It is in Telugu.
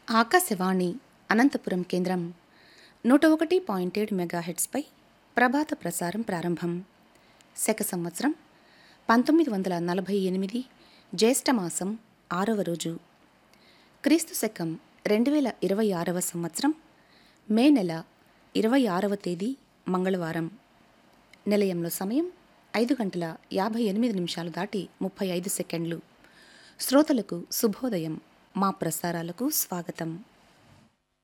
ఆకాశవాణి అనంతపురం కేంద్రం నూట ఒకటి పాయింట్ ఏడు మెగాహెట్స్పై ప్రభాత ప్రసారం ప్రారంభం శక సంవత్సరం పంతొమ్మిది వందల నలభై ఎనిమిది జ్యేష్ఠమాసం ఆరవ రోజు క్రీస్తు శకం రెండు వేల ఇరవై ఆరవ సంవత్సరం మే నెల ఇరవై ఆరవ తేదీ మంగళవారం నిలయంలో సమయం ఐదు గంటల యాభై ఎనిమిది నిమిషాలు దాటి ముప్పై ఐదు సెకండ్లు శ్రోతలకు శుభోదయం మా ప్రసారాలకు స్వాగతం